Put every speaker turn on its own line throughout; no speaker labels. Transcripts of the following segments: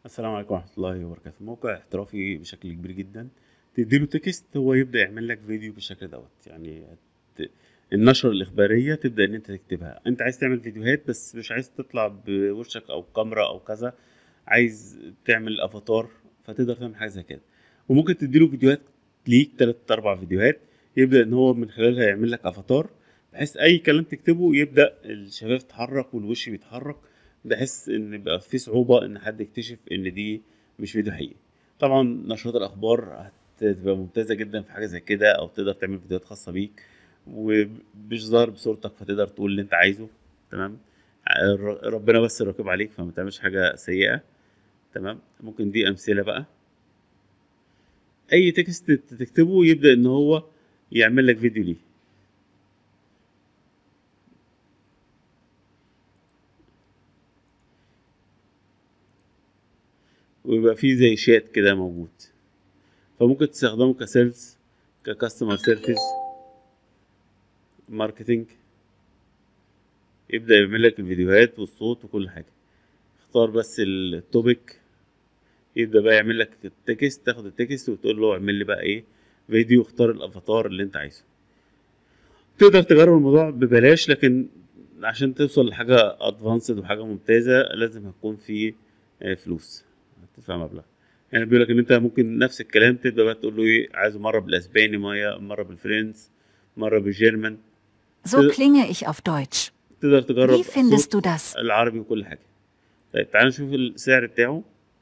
السلام عليكم ورحمة الله وبركاته موقع احترافي بشكل كبير جدا تديله تكست هو يبدأ يعمل لك فيديو بالشكل دوت يعني ت- النشرة الإخبارية تبدأ إن أنت تكتبها أنت عايز تعمل فيديوهات بس مش عايز تطلع بوشك أو كاميرا أو كذا عايز تعمل أفاتار فتقدر تعمل حاجة زي كده وممكن تديله فيديوهات ليك تلات أربع فيديوهات يبدأ إن هو من خلالها يعمل لك أفاتار بحيث أي كلام تكتبه يبدأ الشفايف تتحرك والوش بيتحرك بحيث ان يبقى في صعوبه ان حد يكتشف ان دي مش فيديو حقيقي طبعا نشرات الاخبار هتبقى ممتازه جدا في حاجه زي كده او تقدر تعمل فيديوهات خاصه بيك ومش ظاهر بصورتك فتقدر تقول اللي انت عايزه تمام ر- ربنا بس راقب عليك فما تعملش حاجه سيئه تمام ممكن دي امثله بقى اي تكست تكتبه يبدا ان هو يعمل لك فيديو ليه ويبقى فيه زي شات كده موجود فممكن تستخدمه كسيلز ككاستمر سيرفيس ماركتينج يبدأ يعمل لك الفيديوهات والصوت وكل حاجة اختار بس التوبيك يبدأ بقى يعمل لك التكست تاخد التكست وتقول له اعمل لي بقى ايه فيديو اختار الافاتار اللي انت عايزه تقدر تجرب الموضوع ببلاش لكن عشان توصل لحاجة ادفانسد وحاجة ممتازة لازم هتكون في آه، فلوس هتدفع مبلغ يعني بيقول لك ان انت ممكن نفس الكلام تبدا بقى تقول له ايه عايزه مره بالاسباني مره مره بالفرنس مره بالجيرمان
So klinge ich auf Deutsch.
تقدر تجرب
Wie findest
صوت
du das?
العربي وكل حاجه طيب تعال نشوف السعر بتاعه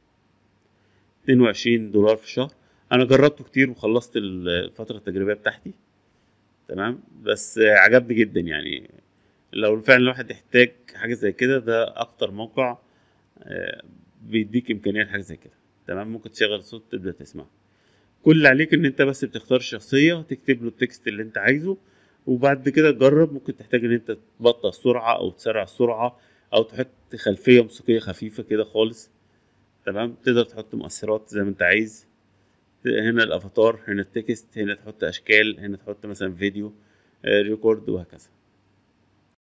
22 دولار في الشهر انا جربته كتير وخلصت الفتره التجريبيه بتاعتي تمام بس عجبني جدا يعني لو فعلا الواحد يحتاج حاجه زي كده ده اكتر موقع آه، بيديك امكانيه لحاجه زي كده تمام ممكن تشغل صوت تبدا تسمعه كل اللي عليك ان انت بس بتختار الشخصيه تكتب له التكست اللي انت عايزه وبعد كده تجرب ممكن تحتاج ان انت تبطئ السرعه او تسرع السرعه او تحط خلفيه موسيقيه خفيفه كده خالص تمام تقدر تحط مؤثرات زي ما انت عايز هنا الافاتار هنا التكست هنا تحط اشكال هنا تحط مثلا فيديو آه، ريكورد وهكذا